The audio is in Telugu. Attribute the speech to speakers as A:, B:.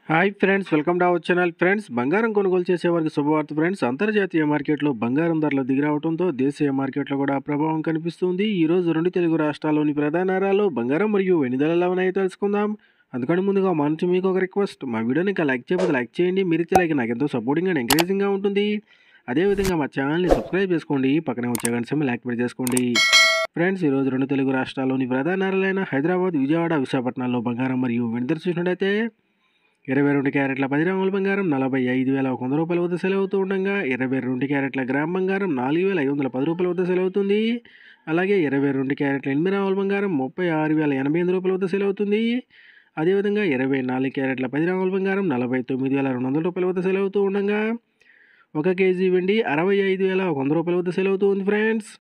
A: hi friends welcome to our channel friends బంగారం కొనుగోలు చేసే వారికి శుభవార్త ఫ్రెండ్స్ అంతర్జాతీయ మార్కెట్లో బంగారం ధరలు దిగిరావడంతో దేశీయ మార్కెట్లో కూడా ప్రభావం కనిపిస్తుంది ఈ రోజు రెండు తెలుగు రాష్ట్రాల్లోని ప్రధాన నగరాల్లో బంగారం మరియు వెండి ధరలు ఎలా ఉన్నాయో తెలుసుకుందాం అందుకని ముందుగా మా నుంచి మీకు ఒక రిక్వెస్ట్ మా వీడియోని ఇంకా లైక్ చేయకపోతే లైక్ చేయండి మీరు ఇచ్చే లైక్ నాకు ఎంతో సపోర్టింగ్ అండ్ ఎంకరేజింగ్గా ఉంటుంది అదేవిధంగా మా ఛానల్ని సబ్స్క్రైబ్ చేసుకోండి పక్కనే వచ్చే గంట సమయం యాక్టివేట్ చేసుకోండి ఫ్రెండ్స్ ఈరోజు రెండు తెలుగు రాష్ట్రాల్లోని ప్రధాన నగరాలైన హైదరాబాద్ విజయవాడ విశాఖపట్నాల్లో బంగారం మరియు వెండి ధర చూసినట్టయితే ఇరవై రెండు క్యారెట్ల పది గ్రాముల బంగారం నలభై ఐదు వేల ఒక వంద రూపాయల వద్ద సెలవు అవుతూ ఉండగా ఇరవై రెండు క్యారెట్ల గ్రామ్ బంగారం నాలుగు వేల ఐదు వందల పది రూపాయల వద్ద సెలవు అవుతుంది అలాగే ఇరవై రెండు క్యారెట్ల ఎనిమిది గ్రాముల బంగారం ముప్పై ఆరు వేల ఎనభై ఎనిమిది రూపాయల వద్ద సెలవు అవుతుంది అదేవిధంగా ఇరవై నాలుగు క్యారెట్ల పది గ్రాముల బంగారం నలభై తొమ్మిది వేల రెండు వందల రూపాయల వద్ద సెలవు అవుతూ ఉండగా ఒక కేజీ వెండి అరవై ఐదు వేల ఒక వంద రూపాయల వద్ద సెలవు అవుతూ ఉంది ఫ్రెండ్స్